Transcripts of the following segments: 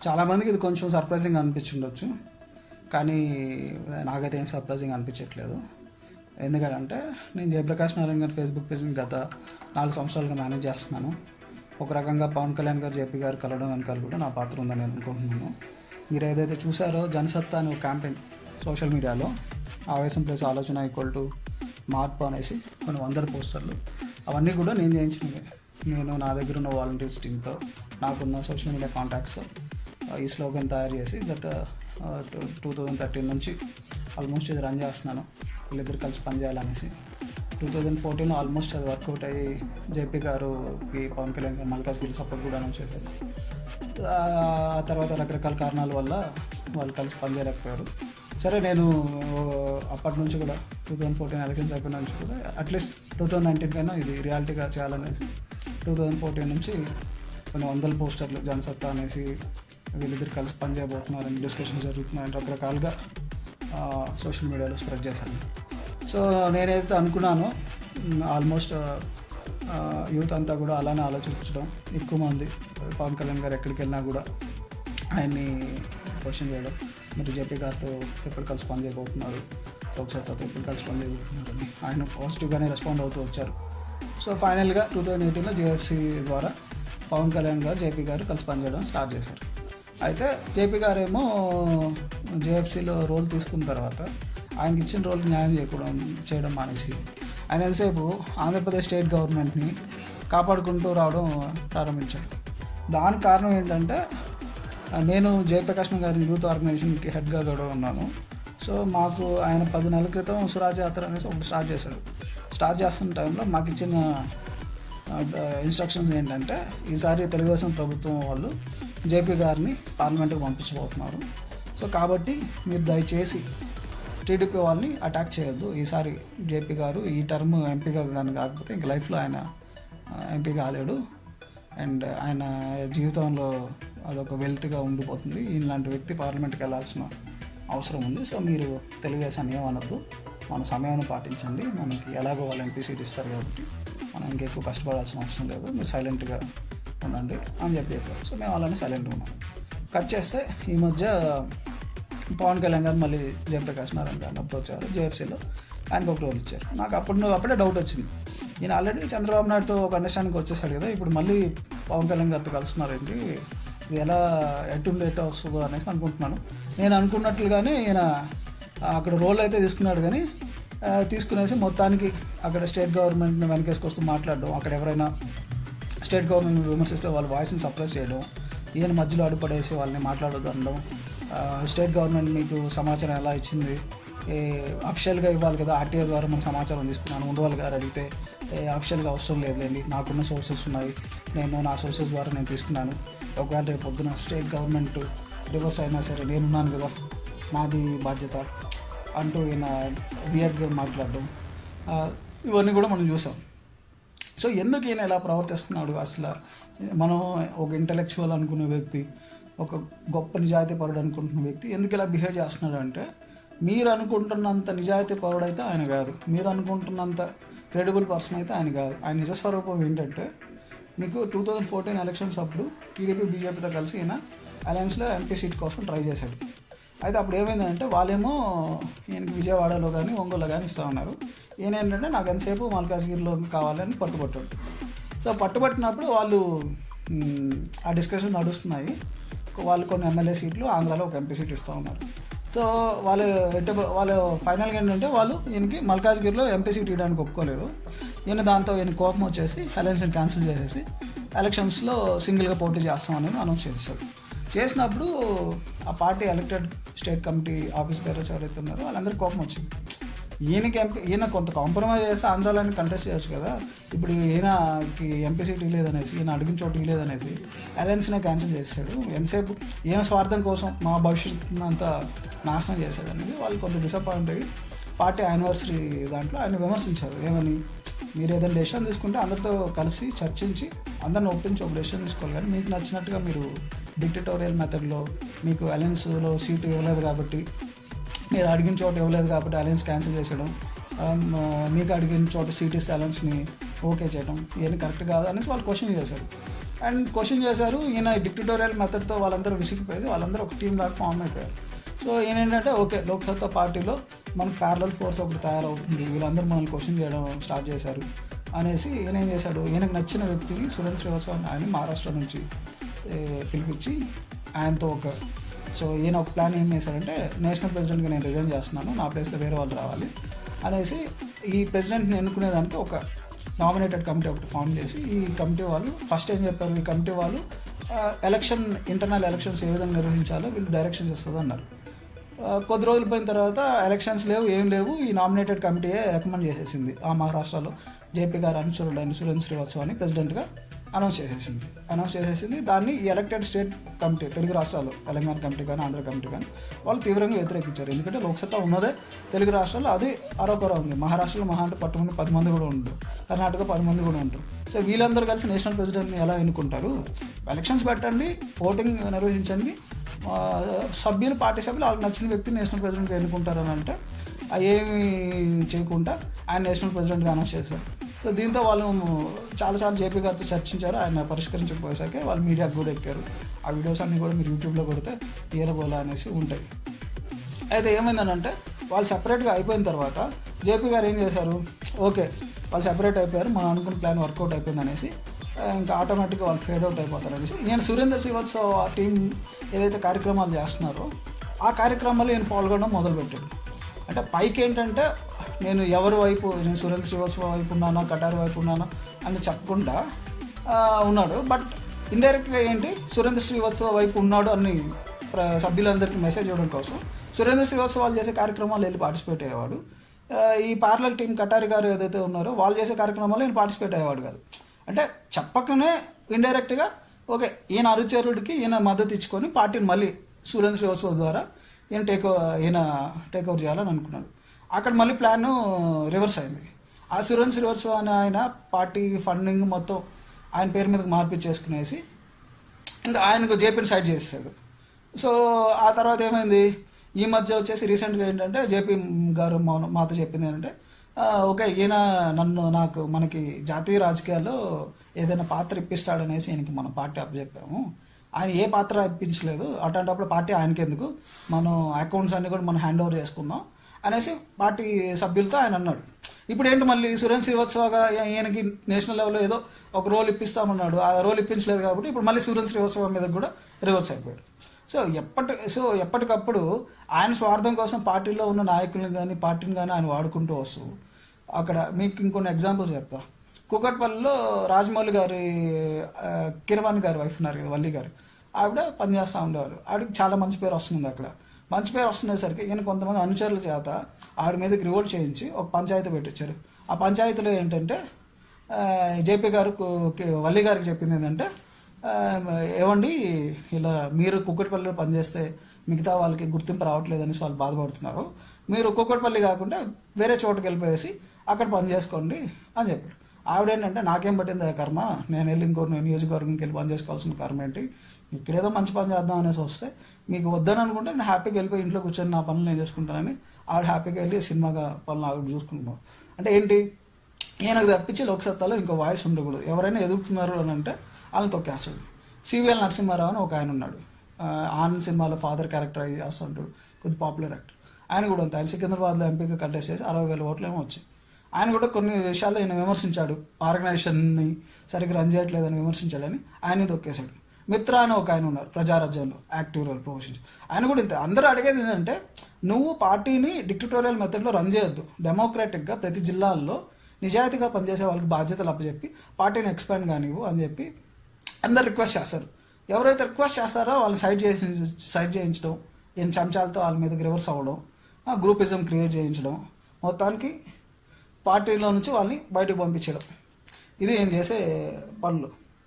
చాలామందికి ఇది కొంచెం సర్ప్రైజింగ్ అనిపించుండొచ్చు కానీ నాకైతే ఏం సర్ప్రైజింగ్ అనిపించట్లేదు ఎందుకంటే నేను జయప్రకాష్ నారాయణ గారి ఫేస్బుక్ పేజ్ని గత నాలుగు సంవత్సరాలుగా మేనేజ్ చేస్తున్నాను ఒక రకంగా పవన్ కళ్యాణ్ గారు జేపీ గారు కలవడం వెనకాల కూడా నా పాత్ర ఉందని నేను అనుకుంటున్నాను మీరు ఏదైతే చూసారో జనసత్తా అనే ఒక క్యాంపెయిన్ సోషల్ మీడియాలో ఆవేశం ప్లస్ ఆలోచన ఈక్వల్ టు మార్పు అనేసి కొన్ని వందల పోస్టర్లు అవన్నీ కూడా నేను చేయించినవి నేను నా దగ్గర ఉన్న వాలంటీర్స్ టీంతో నాకున్న సోషల్ మీడియా కాంటాక్ట్స్ ఈ స్లోగన్ తయారు చేసి గత టూ థౌజండ్ థర్టీన్ నుంచి ఆల్మోస్ట్ ఇది రన్ చేస్తున్నాను వీళ్ళిద్దరు కలిసి పనిచేయాలనేసి టూ థౌజండ్ ఫోర్టీన్ ఆల్మోస్ట్ అది వర్కౌట్ అయ్యి జేపీ గారుకి పవన్ కళ్యాణ్ గారు మల్కాజ్ గిరి సపోర్ట్ కూడా అనౌన్స్ చేశారు ఆ తర్వాత రకరకాల కారణాల వల్ల వాళ్ళు కలిసి పనిచేయలేకపోయారు సరే నేను అప్పటి నుంచి కూడా టూ థౌజండ్ ఫోర్టీన్ ఎలక్షన్స్ అయిపోయిన నుంచి కూడా అట్లీస్ట్ టూ థౌజండ్ నైన్టీన్ కైనా ఇది రియాలిటీగా చేయాలనేసి టూ థౌజండ్ ఫోర్టీన్ నుంచి కొన్ని వందల పోస్టర్లు జనసత్తా అనేసి వీళ్ళిద్దరు కలిసి పనిచేయబోతున్నారని డిస్కషన్ జరుగుతున్నాయని రకరకాలుగా సోషల్ మీడియాలో స్ప్రెడ్ చేశాను సో నేనైతే అనుకున్నాను ఆల్మోస్ట్ యూత్ అంతా కూడా అలానే ఆలోచించడం ఎక్కువ మంది పవన్ కళ్యాణ్ గారు ఎక్కడికి వెళ్ళినా కూడా ఆయన్ని క్వశ్చన్ చేయడం మీరు జేపీ గారితో ఎప్పుడు కలిసి పని చేయబోతున్నారు ఒకసారితో ఎప్పుడు కలిసి పని చేయబోతున్నారు అని ఆయన పాజిటివ్గానే రెస్పాండ్ అవుతూ వచ్చారు సో ఫైనల్గా టూ థౌజండ్ ఎయిటీన్లో జేఎఫ్సీ ద్వారా పవన్ కళ్యాణ్ గారు జేపీ గారు కలిసి పనిచేయడం స్టార్ట్ చేశారు అయితే జేపీ గారేమో జేఎఫ్సీలో రోల్ తీసుకున్న తర్వాత ఆయనకి ఇచ్చిన రోల్కి న్యాయం చేయకూడదు చేయడం మానేసి ఆయన ఎంతసేపు ఆంధ్రప్రదేశ్ స్టేట్ గవర్నమెంట్ని కాపాడుకుంటూ రావడం ప్రారంభించాడు దానికి కారణం ఏంటంటే నేను జయప్రకాష్ గారి యూత్ ఆర్గనైజేషన్కి హెడ్గా కూడా ఉన్నాను సో మాకు ఆయన పది నెలల క్రితం సురాజ్ యాత్ర అనేసి ఒకటి స్టార్ట్ చేశాడు స్టార్ట్ చేస్తున్న టైంలో మాకు ఇచ్చిన ఇన్స్ట్రక్షన్స్ ఏంటంటే ఈసారి తెలుగుదేశం ప్రభుత్వం వాళ్ళు జేపీ గారిని పార్లమెంట్కి పంపించబోతున్నారు సో కాబట్టి మీరు దయచేసి టీడీపీ వాళ్ళని అటాక్ చేయొద్దు ఈసారి జేపీ గారు ఈ టర్మ్ ఎంపీగా కానీ కాకపోతే ఇంక లైఫ్లో ఆయన ఎంపీ కాలేడు అండ్ ఆయన జీవితంలో అదొక వెల్త్గా ఉండిపోతుంది ఇలాంటి వ్యక్తి పార్లమెంట్కి వెళ్ళాల్సిన అవసరం ఉంది సో మీరు తెలుగుదేశాన్ని ఏమనొద్దు మన సమయాన్ని పాటించండి మనకి ఎలాగో వాళ్ళు ఎంపీ సీట్ ఇస్తారు కాబట్టి మనం ఇంకెక్కువ కష్టపడాల్సిన అవసరం లేదు మీరు సైలెంట్గా ఉండండి అని చెప్పి చెప్పారు సో మేము అలానే సైలెంట్గా ఉన్నాం కట్ చేస్తే ఈ మధ్య పవన్ కళ్యాణ్ గారు మళ్ళీ జయప్రకాష్ నారాయణ గారిని అప్రోచ్ అయ్యారు జేఎఫ్సీలో ఆయనకు ఒక రోల్ ఇచ్చారు నాకు అప్పుడు అప్పుడే డౌట్ వచ్చింది ఈయన ఆల్రెడీ చంద్రబాబు నాయుడుతో ఒక అండర్స్టాండింగ్ వచ్చేసాడు కదా ఇప్పుడు మళ్ళీ పవన్ కళ్యాణ్ గారితో కలుస్తున్నారేంటి ఇది ఎలా ఎటు ఎటు వస్తుందో అనేసి అనుకుంటున్నాను నేను అనుకున్నట్లుగానే ఈయన అక్కడ రోల్ అయితే తీసుకున్నాడు కానీ తీసుకునేసి మొత్తానికి అక్కడ స్టేట్ గవర్నమెంట్ని వెనకేసుకొస్తూ మాట్లాడడం అక్కడ ఎవరైనా స్టేట్ గవర్నమెంట్ విమర్శిస్తే వాళ్ళ వాయిస్ని సప్రెస్ చేయడం ఈయన మధ్యలో అడుపడేసి వాళ్ళని మాట్లాడొద్దు అనడం స్టేట్ గవర్నమెంట్ మీకు సమాచారం ఎలా ఇచ్చింది అఫిషియల్గా ఇవ్వాలి కదా ఆర్టీఓ ద్వారా మనం సమాచారం తీసుకున్నాను ఉండవాలి గారు అడిగితే అఫిషియల్గా అవసరం లేదులేండి నాకున్న సోర్సెస్ ఉన్నాయి నేను నా సోర్సెస్ ద్వారా నేను తీసుకున్నాను ఒకవేళ రేపు పొద్దున స్టేట్ గవర్నమెంట్ రివర్స్ అయినా సరే నేనున్నాను కదా నాది బాధ్యత అంటూ ఈయన వియర్డ్గా మాట్లాడడం ఇవన్నీ కూడా మనం చూసాం సో ఎందుకు ఈయన ఎలా ప్రవర్తిస్తున్నాడు అసలు మనం ఒక ఇంటలెక్చువల్ అనుకునే వ్యక్తి ఒక గొప్ప నిజాయితీ పరుడు అనుకుంటున్న వ్యక్తి ఎందుకు ఇలా బిహేవ్ చేస్తున్నాడు అంటే మీరు అనుకుంటున్నంత నిజాయితీ పరుడు అయితే ఆయన కాదు మీరు అనుకుంటున్నంత క్రెడిబుల్ పర్సన్ అయితే ఆయన కాదు ఆయన నిజస్వరూపం ఏంటంటే మీకు టూ థౌజండ్ ఫోర్టీన్ ఎలక్షన్స్ అప్పుడు టీడీపీ బీజేపీతో కలిసి ఈయన అలయన్స్లో ఎంపీ సీట్ కోసం ట్రై చేశాడు అయితే అప్పుడు ఏమైందంటే వాళ్ళేమో ఈయనకి విజయవాడలో కానీ ఒంగోలు కానీ ఇస్తూ ఉన్నారు ఈయన ఏంటంటే నాకు ఎంతసేపు మల్కాజ్గిరిలో కావాలని పట్టుబట్టాడు సో పట్టుబట్టినప్పుడు వాళ్ళు ఆ డిస్కషన్ నడుస్తున్నాయి వాళ్ళు కొన్ని ఎమ్మెల్యే సీట్లు ఆంధ్రాలో ఒక ఎంపీ సీట్ ఇస్తూ ఉన్నారు సో వాళ్ళు ఎట్ట వాళ్ళు ఫైనల్గా ఏంటంటే వాళ్ళు ఈయనకి మల్కాజ్గిరిలో ఎంపీ సీట్ ఇవ్వడానికి ఒప్పుకోలేదు ఈయన దాంతో ఈయన కోపం వచ్చేసి ఎలక్షన్ క్యాన్సిల్ చేసేసి ఎలక్షన్స్లో సింగిల్గా పోటీ చేస్తామని అనౌన్స్ చేశారు చేసినప్పుడు ఆ party elected state committee office bearers ఎవరైతే ఉన్నారో వాళ్ళందరికీ కోపం వచ్చింది ఈయనకి ఎంపీ ఈయన కొంత కాంప్రమైజ్ చేసి ఆంధ్రాలోని కంటెస్ట్ చేయొచ్చు కదా ఇప్పుడు ఈయనకి ఎంపీ సీట్ ఇవ్వలేదనేసి ఈయన అడిగిన చోటు ఇవ్వలేదనేసి అలయన్స్నే క్యాన్సిల్ చేశాడు ఎంతసేపు ఈయన స్వార్థం కోసం మా భవిష్యత్తు అంతా నాశనం చేశాడు అనేది వాళ్ళు కొంత డిసప్పాయింట్ అయ్యి పార్టీ యానివర్సరీ దాంట్లో ఆయన విమర్శించారు ఏమని మీరు ఏదైనా డెసిషన్ తీసుకుంటే అందరితో కలిసి చర్చించి అందరిని ఒప్పించి ఒక డెసిషన్ తీసుకోవాలి కానీ మీకు నచ్చినట్టుగా మీరు డిక్టటోరియల్ మెథడ్లో మీకు అలయన్స్లో సీటు ఇవ్వలేదు కాబట్టి మీరు అడిగిన చోట ఇవ్వలేదు కాబట్టి అలయన్స్ క్యాన్సిల్ చేసేయడం మీకు అడిగిన చోట సీట్ ఇస్తే అలయన్స్ని ఓకే చేయడం ఇవన్నీ కరెక్ట్ కాదు అనేసి వాళ్ళు క్వశ్చన్ చేశారు అండ్ క్వశ్చన్ చేశారు ఈయన డిక్టటోరియల్ మెథడ్తో వాళ్ళందరూ విసిగిపోయి వాళ్ళందరూ ఒక టీం లాగా ఫామ్ అయిపోయారు సో ఈయన ఏంటంటే ఓకే లోక్సత్తా పార్టీలో మనకు ప్యారలల్ ఫోర్స్ ఒకటి తయారవుతుంది వీళ్ళందరూ మనల్ని క్వశ్చన్ చేయడం స్టార్ట్ చేశారు అనేసి ఈయన ఏం చేశాడు ఈయనకు నచ్చిన వ్యక్తిని సురేంద్ర శ్రీవాస్తవ్ ఆయన మహారాష్ట్ర నుంచి ఏ, పిలిపించి ఆయనతో ఒక సో ఈయన ఒక ప్లాన్ ఏం చేశాడంటే నేషనల్ ప్రెసిడెంట్గా నేను రిజైన్ చేస్తున్నాను నా ప్లేస్లో వేరే వాళ్ళు రావాలి అనేసి ఈ ప్రెసిడెంట్ని ఎన్నుకునేదానికి ఒక నామినేటెడ్ కమిటీ ఒకటి ఫామ్ చేసి ఈ కమిటీ వాళ్ళు ఫస్ట్ ఏం చెప్పారు ఈ కమిటీ వాళ్ళు ఎలక్షన్ ఇంటర్నల్ ఎలక్షన్స్ ఏ విధంగా నిర్వహించాలో వీళ్ళు డైరెక్షన్స్ ఇస్తుంది అన్నారు ఆ, కొద్ది రోజులు పోయిన తర్వాత ఎలక్షన్స్ లేవు ఏం లేవు ఈ నామినేటెడ్ కమిటీయే రికమెండ్ చేసేసింది ఆ మహారాష్ట్రలో జేపీ గారు అనుచరుడు అయిన సురేంద్ర శ్రీవాత్సవ్ అని ప్రెసిడెంట్గా అనౌన్స్ చేసేసింది అనౌన్స్ చేసేసింది దాన్ని ఈ ఎలక్టెడ్ స్టేట్ కమిటీ తెలుగు రాష్ట్రాలు తెలంగాణ కమిటీ కానీ ఆంధ్ర కమిటీ కానీ వాళ్ళు తీవ్రంగా వ్యతిరేకించారు ఎందుకంటే లోక్సత్తా ఉన్నదే తెలుగు రాష్ట్రాల్లో అది అరొకర ఉంది మహారాష్ట్రలో మహా అంటే పట్టుకుని పది మంది కూడా ఉండరు కర్ణాటక పది మంది కూడా ఉంటారు సో వీళ్ళందరూ కలిసి నేషనల్ ప్రెసిడెంట్ని ఎలా ఎన్నుకుంటారు ఎలక్షన్స్ పెట్టండి ఓటింగ్ నిర్వహించండి ఆ, సభ్యులు పార్టీ సభ్యులు వాళ్ళకి నచ్చిన వ్యక్తిని నేషనల్ ప్రెసిడెంట్గా ఎన్నుకుంటారని అంటే అవి ఏమి చేయకుండా ఆయన నేషనల్ ప్రెసిడెంట్గా అనౌన్స్ చేశారు సో దీంతో వాళ్ళు చాలాసార్లు జేపీ గారితో చర్చించారు ఆయన పరిష్కరించకపోయేసరికి వాళ్ళు మీడియాకు కూడా ఎక్కారు ఆ వీడియోస్ అన్నీ కూడా మీరు యూట్యూబ్లో కొడితే ఈరబోలా అనేసి ఉంటాయి అయితే ఏమైందనంటే వాళ్ళు సపరేట్గా అయిపోయిన తర్వాత జేపీ గారు ఏం చేశారు ఓకే వాళ్ళు సపరేట్ అయిపోయారు మనం అనుకున్న ప్లాన్ వర్కౌట్ అయిపోయింది అనేసి ఆ, ఇంకా ఆటోమేటిక్గా వాళ్ళు ఫేడ్ అవుట్ అయిపోతారు అనేసి నేను సురేందర్ శ్రీవత్సవ్ ఆ టీం ఏదైతే కార్యక్రమాలు చేస్తున్నారో ఆ కార్యక్రమాల్లో నేను పాల్గొనడం మొదలుపెట్టాడు అంటే పైకి ఏంటంటే నేను ఎవరి వైపు నేను సురేంద్ర శ్రీవాత్సవ వైపు ఉన్నానా కటారి వైపు ఉన్నానా అని చెప్పకుండా ఆ, ఉన్నాడు బట్ ఇండైరెక్ట్గా ఏంటి సురేంద్ర శ్రీవాత్సవ వైపు ఉన్నాడు అని ప్ర సభ్యులందరికీ మెసేజ్ ఇవ్వడం కోసం సురేంద్ర శ్రీవాత్సవ వాళ్ళు చేసే కార్యక్రమాలు వెళ్ళి పార్టిసిపేట్ అయ్యేవాడు ఆ, ఈ పార్లర్ టీం కటారి గారు ఏదైతే ఉన్నారో వాళ్ళు చేసే కార్యక్రమాల్లో నేను పార్టిసిపేట్ అయ్యేవాడు కాదు అంటే చెప్పకనే ఇండైరెక్ట్గా ఓకే ఈయన అరుచరుడికి ఈయన మద్దతు ఇచ్చుకొని పార్టీని మళ్ళీ సురేంద్ర శ్రీవాత్సవ ద్వారా ఈయన టేక్ ఈయన టేక్ ఓవర్ చేయాలని అనుకున్నాడు అక్కడ మళ్ళీ ప్లాన్ రివర్స్ అయింది ఆ సురేంద్ర శ్రీవాత్సవ అనే ఆయన పార్టీ ఫండింగ్ మొత్తం ఆయన పేరు మీదకి మార్పిచ్చేసుకునేసి ఇంకా ఆయనకు జేపీని సైడ్ చేసేసాడు సో ఆ తర్వాత ఏమైంది ఈ మధ్య వచ్చేసి రీసెంట్గా ఏంటంటే జేపీ గారు మా- మాతో చెప్పింది ఏంటంటే "ఆ, ఓకే ఈయన నన్ను నాకు మనకి జాతీయ రాజకీయాల్లో ఏదైనా పాత్ర ఇప్పిస్తాడనేసి ఈయనకి మన పార్టీ అప్పచెప్పాము ఆయన ఏ పాత్ర ఇప్పించలేదు అట్లాంటప్పుడు పార్టీ ఆయనకి ఎందుకు మనం అకౌంట్స్ అన్ని కూడా మనం హ్యాండ్ ఓవర్ చేసుకుందాం అనేసి పార్టీ సభ్యులతో ఆయన అన్నాడు ఇప్పుడు ఏంటి మళ్ళీ సురేంద్ర శ్రీవత్సవగా ఈయనకి నేషనల్ లెవెల్లో ఏదో ఒక రోల్ ఇప్పిస్తామన్నాడు ఆ రోల్ ఇప్పించలేదు కాబట్టి ఇప్పుడు మళ్ళీ సురేంద్ర శ్రీవత్సవ మీద కూడా రివర్స్ అయిపోయాడు సో ఎప్పటి సో ఎప్పటికప్పుడు ఆయన స్వార్థం కోసం పార్టీలో ఉన్న నాయకులను కానీ పార్టీని కానీ ఆయన వాడుకుంటూ వస్తూ అక్కడ మీకు ఇంకొన్ని ఎగ్జాంపుల్స్ చెప్తా కూకట్పల్లిలో రాజమౌళి గారి ఆ, కిరవాణి గారి వైఫ్ ఉన్నారు కదా వల్లి గారు ఆవిడ పనిచేస్తూ ఉండేవారు ఆవిడకి చాలా మంచి పేరు వస్తుంది అక్కడ మంచి పేరు వస్తుండేసరికి ఈయన కొంతమంది అనుచరుల చేత ఆవిడ మీదకి రివోల్ట్ చేయించి ఒక పంచాయతీ పెట్టించారు ఆ పంచాయతీలో ఏంటంటే ఆ, జేపీ గారు కు- కి- వల్లి గారికి చెప్పింది ఏంటంటే ఆ, ఏమండి ఇలా మీరు కుక్కటిపల్లిలో పనిచేస్తే మిగతా వాళ్ళకి గుర్తింపు రావట్లేదు అనేసి వాళ్ళు బాధపడుతున్నారు మీరు కుక్కటిపల్లి కాకుండా వేరే చోటుకి వెళ్ళిపోయేసి అక్కడ పని చేసుకోండి అని చెప్పాడు ఆవిడేంటంటే నాకేం పట్టింది ఆ కర్మ నేను వెళ్ళి ఇంకో నియోజకవర్గంకి వెళ్ళి పని చేసుకోవాల్సిన కర్మ ఏంటి ఇక్కడేదో మంచి పని చేద్దాం అనేసి వస్తే మీకు వద్దని అనుకుంటే నేను హ్యాపీగా వెళ్ళిపోయి ఇంట్లో కూర్చొని నా పనులు నేను చేసుకుంటానని ఆవిడ హ్యాపీగా వెళ్ళి సినిమాగా పనులు ఆవిడ చూసుకుంటున్నాం అంటే ఏంటి ఈయనకు తప్పించి లోక్సత్తాలో ఇంకో వాయిస్ ఉండకూడదు ఎవరైనా ఎదుగుతున్నారు అని అంటే వాళ్ళని తొక్కేస్తాడు సివిఎల్ నరసింహారావు అని ఒక ఆయన ఉన్నాడు ఆ, ఆనంద్ సినిమాలో ఫాదర్ క్యారెక్టర్ అయ్యి చేస్తుంటాడు కొద్ది పాపులర్ యాక్టర్ ఆయన కూడా అంతే ఆయన సికింద్రాబాద్లో ఎంపీగా కంటెస్ట్ చేసి అరవై వేల ఓట్లు ఏమో వచ్చాయి ఆయన కూడా కొన్ని విషయాల్లో ఈయన విమర్శించాడు ఆర్గనైజేషన్ని సరిగ్గా రన్ చేయట్లేదని విమర్శించాడని ఆయన తొక్కేశాడు మిత్ర అని ఒక ఆయన ఉన్నారు ప్రజారాజ్యంలో యాక్టివ్ రోల్ పోషించి ఆయన కూడా ఇంతే అందరూ అడిగేది ఏంటంటే నువ్వు పార్టీని డిక్టటోరియల్ మెథడ్లో రన్ చేయొద్దు డెమోక్రాటిక్గా ప్రతి జిల్లాల్లో నిజాయితీగా పనిచేసే వాళ్ళకి బాధ్యతలు అప్పచెప్పి పార్టీని ఎక్స్పాండ్ కానివ్వు అని చెప్పి అందరు రిక్వెస్ట్ చేస్తారు ఎవరైతే రిక్వెస్ట్ చేస్తారో వాళ్ళని సైడ్ చేసి సైడ్ చేయించడం ఈయన చెంచాలతో వాళ్ళ మీదకి రివర్స్ అవ్వడం గ్రూపిజం క్రియేట్ చేయించడం మొత్తానికి పార్టీలో నుంచి వాళ్ళని బయటకు పంపించడం ఇది ఏం చేసే పనులు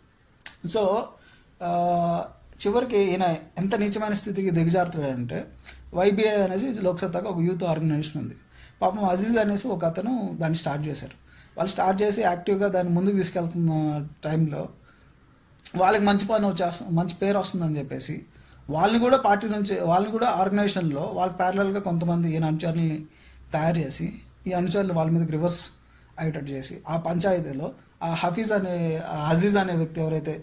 సో ఆ, చివరికి ఈయన ఎంత నీచమైన స్థితికి దిగజారుతాడంటే వైబీఐ అనేసి లోక్సత్తాగా ఒక యూత్ ఆర్గనైజేషన్ ఉంది పాపం అజీజ్ అనేసి ఒక అతను దాన్ని స్టార్ట్ చేశారు వాళ్ళు స్టార్ట్ చేసి యాక్టివ్గా దాన్ని ముందుకు తీసుకెళ్తున్న టైంలో వాళ్ళకి మంచి పని వచ్చేస్తుంది మంచి పేరు వస్తుందని చెప్పేసి వాళ్ళని కూడా పార్టీ నుంచి వాళ్ళని కూడా ఆర్గనైజేషన్లో వాళ్ళకి ప్యారలల్గా కొంతమంది ఈయన అనుచరుల్ని తయారు చేసి ఈ అనుచరులు వాళ్ళ మీదకి రివర్స్ అయ్యేటట్టు చేసి ఆ పంచాయతీలో ఆ హఫీజ్ అనే ఆ అజీజ్ అనే వ్యక్తి ఎవరైతే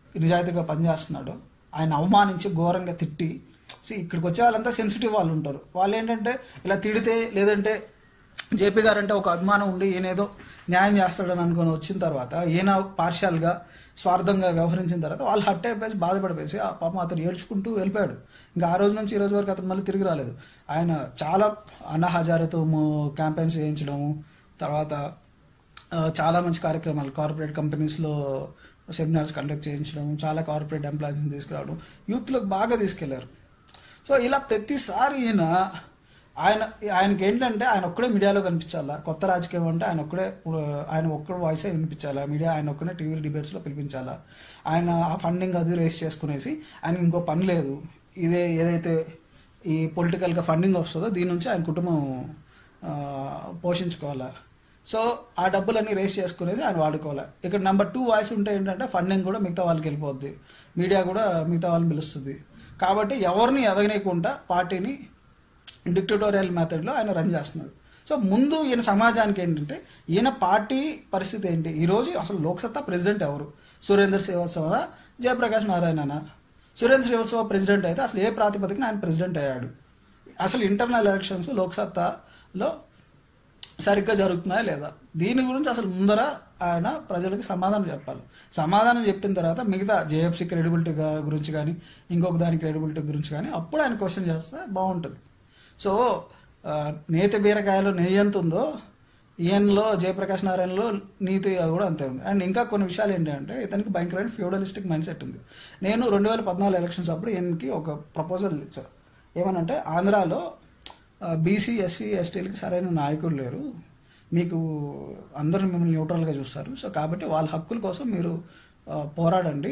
నిజాయితీగా పనిచేస్తున్నాడో ఆయన అవమానించి ఘోరంగా తిట్టి see, ఇక్కడికి వచ్చే వాళ్ళంతా సెన్సిటివ్ వాళ్ళు ఉంటారు వాళ్ళు ఏంటంటే ఇలా తిడితే లేదంటే జేపీ గారు అంటే ఒక అభిమానం ఉండి ఈయన ఏదో న్యాయం చేస్తాడని అనుకుని వచ్చిన తర్వాత ఈయన పార్షియల్గా స్వార్థంగా వ్యవహరించిన తర్వాత వాళ్ళు హట్ అయిపోయి బాధపడిపోయి ఆ పాపం అతను ఏడ్చుకుంటూ వెళ్ళిపోయాడు ఇంకా ఆ రోజు నుంచి ఈ రోజు వరకు అతను మళ్ళీ తిరిగి రాలేదు ఆయన చాలా అన్నా హజారేతో క్యాంపెయిన్స్ చేయించడము తర్వాత ఆ, చాలా మంచి కార్యక్రమాలు కార్పొరేట్ కంపెనీస్లో సెమినార్స్ కండక్ట్ చేయించడం చాలా కార్పొరేట్ ఎంప్లాయీస్ని తీసుకురావడం యూత్లకు బాగా తీసుకెళ్లారు సో ఇలా ప్రతిసారి ఈయన ఆయన ఆయనకి ఏంటంటే ఆయన ఒక్కడే మీడియాలో కనిపించాలా కొత్త రాజకీయం అంటే ఆయన ఒక్కడే ఆ, ఆయన ఒక్కడే వాయిసే వినిపించాలా మీడియా ఆయన ఒక్కడే టీవీ డిబేట్స్లో పిలిపించాలా ఆయన ఆ ఫండింగ్ అది రేస్ చేసుకునేసి ఆయన ఇంకో పని లేదు ఇదే ఏదైతే ఈ పొలిటికల్గా ఫండింగ్ వస్తుందో దీని నుంచి ఆయన కుటుంబం ఆ, పోషించుకోవాలా సో ఆ డబ్బులన్నీ రేస్ చేసుకునేది ఆయన వాడుకోవాలి ఇక్కడ నెంబర్ టూ వాయిస్ ఉంటే ఏంటంటే ఫండింగ్ కూడా మిగతా వాళ్ళకి వెళ్ళిపోద్ది మీడియా కూడా మిగతా వాళ్ళని పిలుస్తుంది కాబట్టి ఎవరిని ఎదగనీయకుండా పార్టీని డిక్టటోరియల్ మెథడ్లో ఆయన రన్ చేస్తున్నాడు సో ముందు ఈయన సమాజానికి ఏంటంటే ఈయన పార్టీ పరిస్థితి ఏంటి ఈరోజు అసలు లోక్సత్తా ప్రెసిడెంట్ ఎవరు సురేందర్ శ్రీవాత్సవరా జయప్రకాష్ నారాయణనా సురేంద్ర శ్రీవాత్సవ ప్రెసిడెంట్ అయితే అసలు ఏ ప్రాతిపదికన ఆయన ప్రెసిడెంట్ అయ్యాడు అసలు ఇంటర్నల్ ఎలక్షన్స్ లోక్సత్తాలో సరిగ్గా జరుగుతున్నాయా లేదా దీని గురించి అసలు ముందర ఆయన ప్రజలకు సమాధానం చెప్పాలి సమాధానం చెప్పిన తర్వాత మిగతా జేఎఫ్సీ క్రెడిబిలిటీ గురించి కానీ ఇంకొక దాని క్రెడిబిలిటీ గురించి కానీ అప్పుడు ఆయన క్వశ్చన్ చేస్తే బాగుంటుంది సో ఆ, నేతి బీరకాయలో నెయ్యి ఎంత ఉందో ఈయనలో జయప్రకాష్ నారాయణలో నీతి కూడా అంతే ఉంది అండ్ ఇంకా కొన్ని విషయాలు ఏంటంటే ఇతనికి భయంకరమైన ఫ్యూడలిస్టిక్ మైండ్ సెట్ ఉంది నేను రెండు వేల పద్నాలుగు ఎలక్షన్స్ అప్పుడు ఈయనకి ఒక ప్రపోజల్ ఇచ్చాను ఏమనంటే ఆంధ్రాలో బీసీ ఎస్సీ ఎస్టీలకి సరైన నాయకులు లేరు మీకు అందరూ మిమ్మల్ని న్యూట్రల్గా చూస్తారు సో కాబట్టి వాళ్ళ హక్కుల కోసం మీరు ఆ, పోరాడండి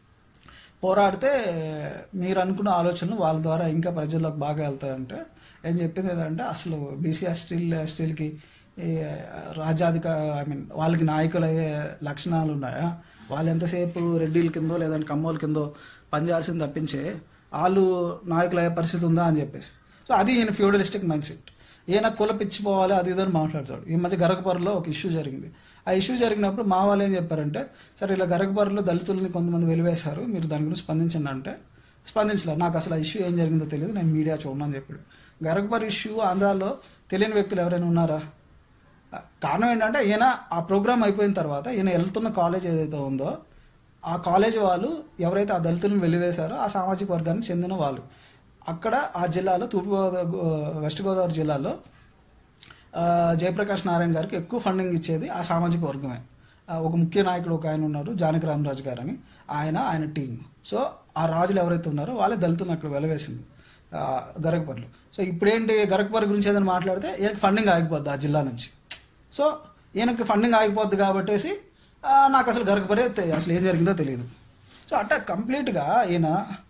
పోరాడితే మీరు అనుకున్న ఆలోచనలు వాళ్ళ ద్వారా ఇంకా ప్రజల్లోకి బాగా వెళ్తాయంటే ఏం చెప్పింది ఏంటంటే అసలు బీసీ ఎస్టీల్ ఎస్టీలకి ఈ రాజ్యాధిక ఐ మీన్ వాళ్ళకి నాయకులు అయ్యే లక్షణాలు ఉన్నాయా వాళ్ళు ఎంతసేపు రెడ్డిల కిందో లేదంటే కమ్మోల కిందో పనిచేయాల్సింది తప్పించే వాళ్ళు నాయకులు అయ్యే పరిస్థితి ఉందా అని చెప్పేసి సో అది ఈయన ఫ్యూడలిస్టిక్ మైండ్ సెట్ ఈయన కుల పిచ్చిపోవాలి అది ఇదని మాట్లాడతాడు ఈ మధ్య గరగపరలో ఒక ఇష్యూ జరిగింది ఆ ఇష్యూ జరిగినప్పుడు మా వాళ్ళు ఏం చెప్పారంటే సరే ఇలా గరగపరలో దళితుల్ని కొంతమంది వెలివేశారు మీరు దాని గురించి స్పందించండి అంటే స్పందించలేదు నాకు అసలు ఆ ఇష్యూ ఏం జరిగిందో తెలియదు నేను మీడియా చూడను అని చెప్పాడు గరగపర్ ఇష్యూ ఆంధ్రాలో తెలియని వ్యక్తులు ఎవరైనా ఉన్నారా కారణం ఏంటంటే ఈయన ఆ ప్రోగ్రామ్ అయిపోయిన తర్వాత ఈయన వెళ్తున్న కాలేజ్ ఏదైతే ఉందో ఆ కాలేజ్ వాళ్ళు ఎవరైతే ఆ దళితులను వెలివేశారో ఆ సామాజిక వర్గానికి చెందిన వాళ్ళు అక్కడ ఆ జిల్లాలో తూర్పుగోదావరి వెస్ట్ గోదావరి జిల్లాలో ఆ, జయప్రకాష్ నారాయణ గారికి ఎక్కువ ఫండింగ్ ఇచ్చేది ఆ సామాజిక వర్గమే ఆ, ఒక ముఖ్య నాయకుడు ఒక ఆయన ఉన్నారు జానకి రామరాజు గారు అని ఆయన ఆయన టీం సో ఆ రాజులు ఎవరైతే ఉన్నారో వాళ్ళే దళితులను అక్కడ వెలవేసింది ఆ, గరగపర్లు సో ఇప్పుడేంటి గరగపర్ గురించి ఏదైనా మాట్లాడితే ఈయనకి ఫండింగ్ ఆగిపోద్ది ఆ జిల్లా నుంచి సో ఈయనకి ఫండింగ్ ఆగిపోద్ది కాబట్టేసి ఆ, నాకు అసలు గరగపరే తె- అసలు ఏం జరిగిందో తెలియదు సో అట్లా కంప్లీట్గా ఈయన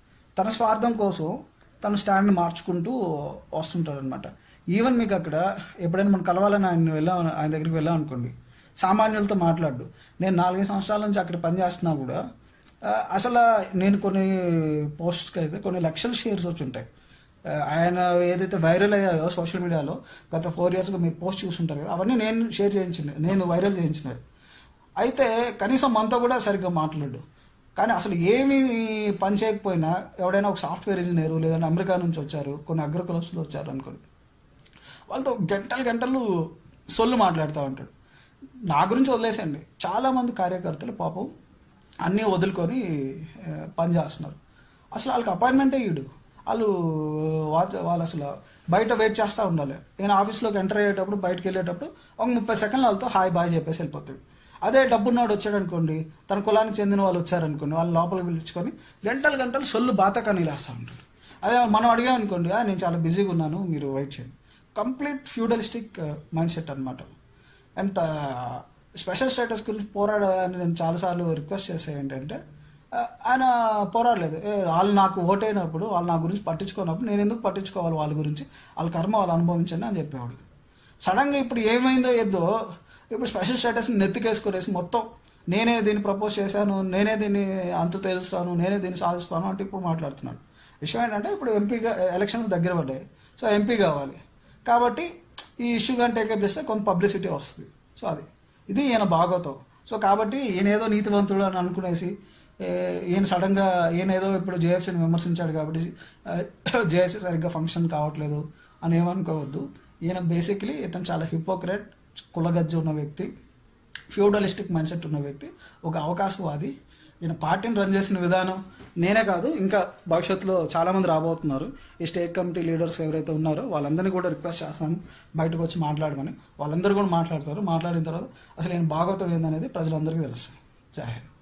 తన స్వార్థం కోసం తన స్టాండ్ని మార్చుకుంటూ వస్తుంటాడు అనమాట ఈవెన్ మీకు అక్కడ ఎప్పుడైనా మనం కలవాలని ఆయన వెళ్ళాం ఆయన దగ్గరికి వెళ్ళాం అనుకోండి సామాన్యులతో మాట్లాడు నేను నాలుగైదు సంవత్సరాల నుంచి అక్కడ పనిచేస్తున్నా కూడా ఆ, అసలు నేను కొన్ని పోస్ట్స్కి అయితే కొన్ని లక్షల షేర్స్ వచ్చి ఉంటాయి ఆ, ఆయన ఏదైతే వైరల్ అయ్యాయో సోషల్ మీడియాలో గత ఫోర్ ఇయర్స్గా మీరు పోస్ట్ చూస్తుంటారు కదా అవన్నీ నేను షేర్ చేయించిన నేను వైరల్ చేయించినవి అయితే కనీసం మనతో కూడా సరిగ్గా మాట్లాడు కానీ అసలు ఏమీ పని చేయకపోయినా ఎవడైనా ఒక సాఫ్ట్వేర్ ఇంజనీర్ లేదంటే అమెరికా నుంచి వచ్చారు కొన్ని అగ్రకులస్లో వచ్చారు అనుకోండి వాళ్ళతో గంటలు గంటలు సొల్లు మాట్లాడుతూ ఉంటాడు నా గురించి వదిలేసండి చాలామంది కార్యకర్తలు పాపం అన్నీ వదులుకొని ఆ, పని చేస్తున్నారు అసలు వాళ్ళకి అపాయింట్మెంటే ఇడు వాళ్ళు వా- వాళ్ళు అసలు బయట వెయిట్ చేస్తూ ఉండాలి నేను ఆఫీస్లోకి ఎంటర్ అయ్యేటప్పుడు బయటకు వెళ్ళేటప్పుడు ఒక ముప్పై సెకండ్ల వాళ్ళతో హాయ్ బాయ్ చెప్పేసి వెళ్ళిపోతాడు అదే డబ్బున్నవాడు వచ్చాడు అనుకోండి తన కులానికి చెందిన వాళ్ళు వచ్చారనుకోండి వాళ్ళు లోపలికి పిలుచుకొని గంటలు గంటలు సొల్లు బాతకాన్ని లేస్తూ ఉంటాడు అదే మనం అడిగాం అనుకోండి "ఆ, నేను చాలా బిజీగా ఉన్నాను మీరు వెయిట్ చేయండి కంప్లీట్ ఫ్యూడలిస్టిక్ మైండ్ సెట్ అనమాట అండ్ స్పెషల్ స్టేటస్ గురించి పోరాడని నేను చాలాసార్లు రిక్వెస్ట్ చేసే ఏంటంటే ఆ, ఆయన పోరాడలేదు ఏ వాళ్ళు నాకు ఓటైనప్పుడు వాళ్ళు నా గురించి పట్టించుకున్నప్పుడు నేను ఎందుకు పట్టించుకోవాలి వాళ్ళ గురించి వాళ్ళ కర్మ వాళ్ళు అనుభవించండి అని చెప్పేవాడు సడన్గా ఇప్పుడు ఏమైందో ఏదో ఇప్పుడు స్పెషల్ స్టేటస్ని నెత్తికేసుకునేసి మొత్తం నేనే దీన్ని ప్రపోజ్ చేశాను నేనే దీన్ని అంతు తేలుస్తాను నేనే దీన్ని సాధిస్తాను అంటే ఇప్పుడు మాట్లాడుతున్నాను విషయం ఏంటంటే ఇప్పుడు ఎంపీగా ఎలక్షన్స్ దగ్గర పడ్డాయి సో ఎంపీ కావాలి కాబట్టి ఈ ఇష్యూ కానీ టేకప్ చేస్తే కొంత పబ్లిసిటీ వస్తుంది సో అది ఇది ఈయన భాగవతం సో కాబట్టి ఈయన ఏదో నీతివంతుడు అని అనుకునేసి ఏ- ఈయన సడన్గా ఈయన ఏదో ఇప్పుడు జేఎఫ్సీని విమర్శించాడు కాబట్టి జేఎఫ్సీ సరిగ్గా ఫంక్షన్ కావట్లేదు అని ఏమనుకోవద్దు ఈయన బేసిక్లీ ఇతను చాలా హిపోక్రెట్ కులగజ్జి ఉన్న వ్యక్తి ఫ్యూడలిస్టిక్ మైండ్ సెట్ ఉన్న వ్యక్తి ఒక అవకాశవాది ఈయన పార్టీని రన్ చేసిన విధానం నేనే కాదు ఇంకా భవిష్యత్తులో చాలామంది రాబోతున్నారు ఈ స్టేట్ కమిటీ లీడర్స్ ఎవరైతే ఉన్నారో వాళ్ళందరినీ కూడా రిక్వెస్ట్ చేస్తాను బయటకు వచ్చి మాట్లాడమని వాళ్ళందరూ కూడా మాట్లాడతారు మాట్లాడిన తర్వాత అసలు ఈయన భాగవతం ఏందనేది ప్రజలందరికీ తెలుస్తుంది జై హింద్